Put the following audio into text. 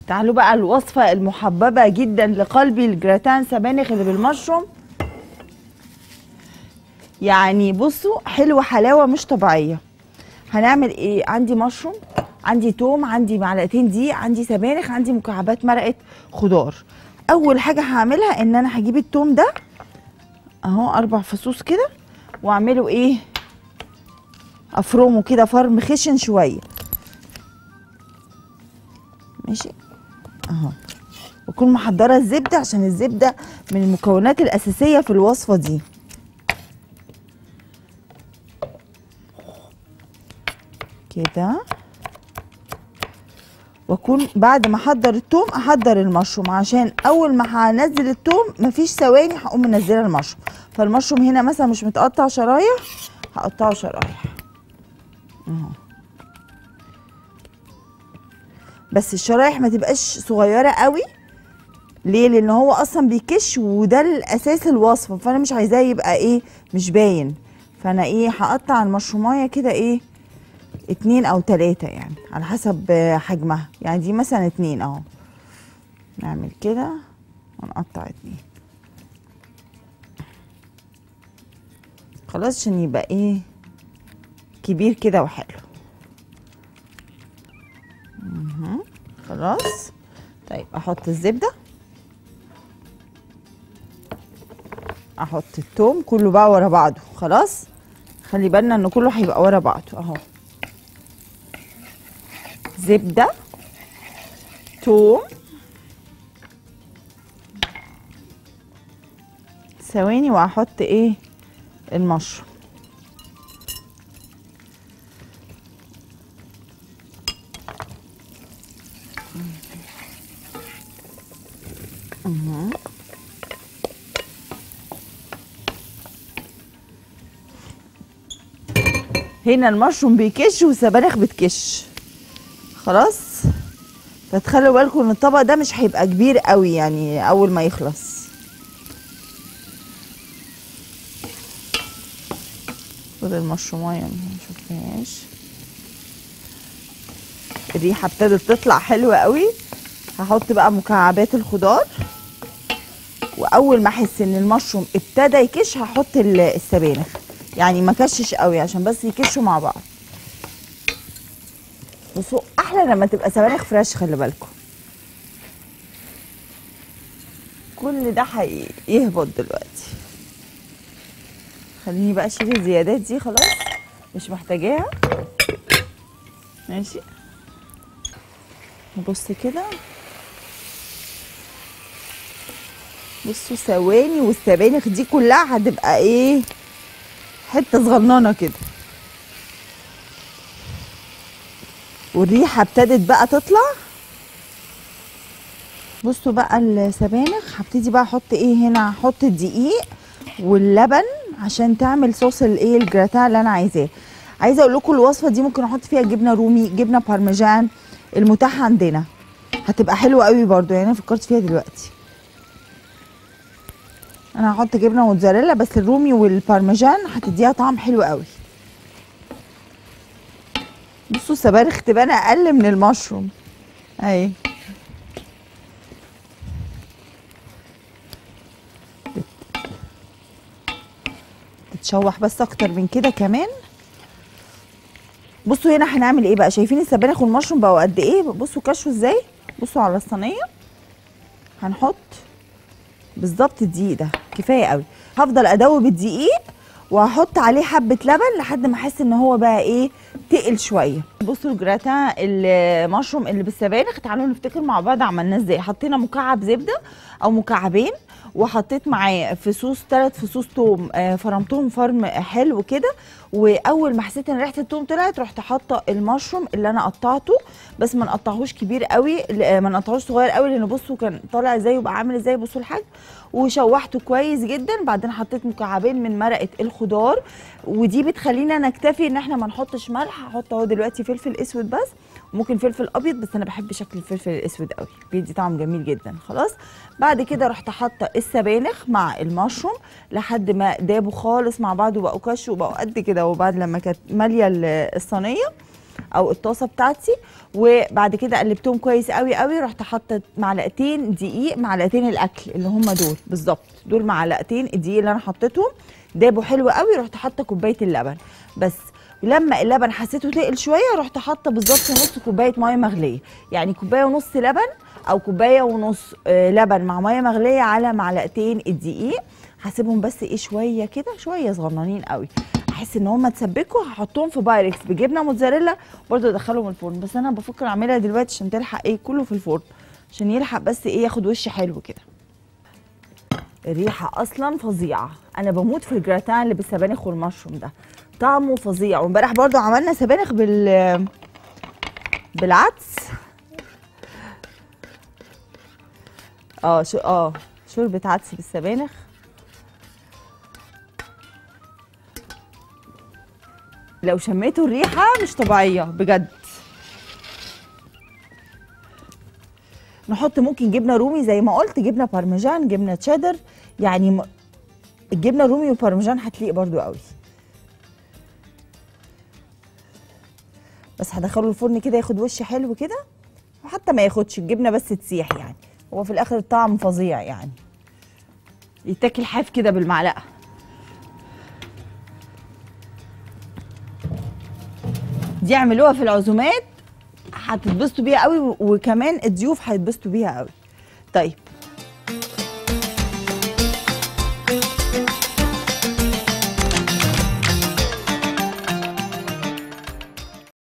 تعالوا بقى الوصفة المحببة جدا لقلبي الجراتان سبانخ اللي بالمشروم يعني بصوا حلوة حلاوة مش طبيعية هنعمل ايه عندي مشروم عندي توم عندي معلقتين دقيق عندي سبانخ عندي مكعبات مرقة خضار اول حاجة هعملها ان انا هجيب التوم ده اهو اربع فصوص كده واعمله ايه افرمه كده فرم خشن شويه ماشي اهو واكون محضره الزبده عشان الزبده من المكونات الاساسيه في الوصفه دي كده واكون بعد ما احضر التوم احضر المشروم عشان اول ما هنزل التوم مفيش ثواني هقوم منزله المشروم فالمشروم هنا مثلا مش متقطع شرايح هقطعه شرايح اهو بس الشرايح ما تبقاش صغيره قوي ليه لان هو اصلا بيكش وده الاساس الوصفه فانا مش عايزاه يبقى ايه مش باين فانا ايه هقطع المشرومايه كده ايه اتنين او تلاتة يعني على حسب حجمها يعني دي مثلا اتنين اهو نعمل كده ونقطع اتنين خلاص عشان يبقى ايه كبير كده وحلو مهم. خلاص طيب احط الزبده احط التوم كله بقى ورا بعضه خلاص خلي بالنا ان كله هيبقى ورا بعضه اهو زبده توم ثواني وهحط ايه المشروم مهم. هنا المشروم بيكش والسبانخ بتكش خلاص فتخلوا بالكم ان الطبق ده مش هيبقى كبير قوي يعني اول ما يخلص خد المشرومية ما شفتهاش الريحة ابتدت تطلع حلوة قوي هحط بقى مكعبات الخضار واول ما احس ان المشروم ابتدى يكش هحط ال- السبانخ يعني ما كشش قوي عشان بس يكشوا مع بعض بصوا احلى لما تبقى سبانخ فريش خلي بالكم كل ده هيهبط دلوقتي خليني بقى اشيل الزيادات دي خلاص مش محتاجاها ماشي نبص كده بصوا ثواني والسبانخ دي كلها هتبقى ايه حته صغننه كده والريحه ابتدت بقى تطلع بصوا بقى السبانخ هبتدي بقى احط ايه هنا هحط الدقيق واللبن عشان تعمل صوص الايه الجراتان اللي انا عايزاه عايزه اقول لكم الوصفه دي ممكن احط فيها جبنه رومي جبنه بارميجان المتاح عندنا هتبقى حلوه قوي برضو يعني انا فكرت فيها دلوقتي انا هحط جبنه موتزاريلا بس الرومي والبارميجان هتديها طعم حلو قوي بصوا السبانخ تبان اقل من المشروم اهي تتشوح بس اكتر من كده كمان بصوا هنا هنعمل ايه بقى شايفين السبانخ والمشروم بقوا قد ايه بصوا كشوا ازاي بصوا على الصينيه هنحط بالظبط الدقيق ده كفايه قوي هفضل ادوب الدقيق وهحط عليه حبه لبن لحد ما احس ان هو بقى ايه تقل شويه بصوا الجراتان المشروم اللي بالسبانخ تعالوا نفتكر مع بعض عملناه ازاي حطينا مكعب زبده او مكعبين وحطيت معاه فصوص ثلاث فصوص توم آه، فرمتهم فرم حلو كده واول ما حسيت ان ريحه التوم طلعت رحت حاطه المشروم اللي انا قطعته بس ما نقطعهوش كبير قوي ل- ما نقطعهوش صغير قوي لان بصوا كان طالع ازاي وبقى عامل ازاي بصوا الحجم وشوحته كويس جدا بعدين حطيت مكعبين من مرقه الخضار ودي بتخلينا نكتفي ان احنا ما نحطش ملح هحط اهو دلوقتي فلفل اسود بس ممكن فلفل ابيض بس انا بحب شكل الفلفل الاسود قوي بيدي طعم جميل جدا خلاص بعد كده رحت حاطه السبانخ مع المشروم لحد ما دابوا خالص مع بعض وبقوا كش وبقوا قد كده وبعد لما كانت ماليه ال- الصينيه او الطاسه بتاعتي وبعد كده قلبتهم كويس قوي قوي رحت حاطه معلقتين دقيق معلقتين الاكل اللي هم دول بالظبط دول معلقتين الدقيق اللي انا حطيتهم دابوا حلو قوي رحت حاطه كوبايه اللبن بس لما اللبن حسيته تقل شويه رحت حاطه بالظبط نص كوبايه ميه مغليه يعني كوبايه ونص لبن او كوبايه ونص آه، لبن مع ميه مغليه على معلقتين الدقيق هسيبهم بس ايه شويه كده شويه صغننين قوي احس ان هم اتسبكوا هحطهم في بايركس بجبنه موتزاريلا برضه ادخلهم الفرن بس انا بفكر اعملها دلوقتي عشان تلحق ايه كله في الفرن عشان يلحق بس ايه ياخد وش حلو كده الريحه اصلا فظيعه انا بموت في الجراتان اللي بالسبانخ والمشروم ده طعمه فظيع وامبارح برضو عملنا سبانخ بال بالعدس اه شو اه شوربه عدس بالسبانخ لو شميتوا الريحه مش طبيعيه بجد نحط ممكن جبنه رومي زي ما قلت جبنه بارميجان جبنه تشيدر يعني م- الجبنه الرومي والبارميجان هتليق برضو قوي بس هدخله الفرن كده ياخد وش حلو كده وحتى ما ياخدش الجبنه بس تسيح يعني هو في الاخر الطعم فظيع يعني يتاكل حاف كده بالمعلقه دي اعملوها في العزومات هتتبسطوا بيها قوي و- وكمان الضيوف هيتبسطوا بيها قوي طيب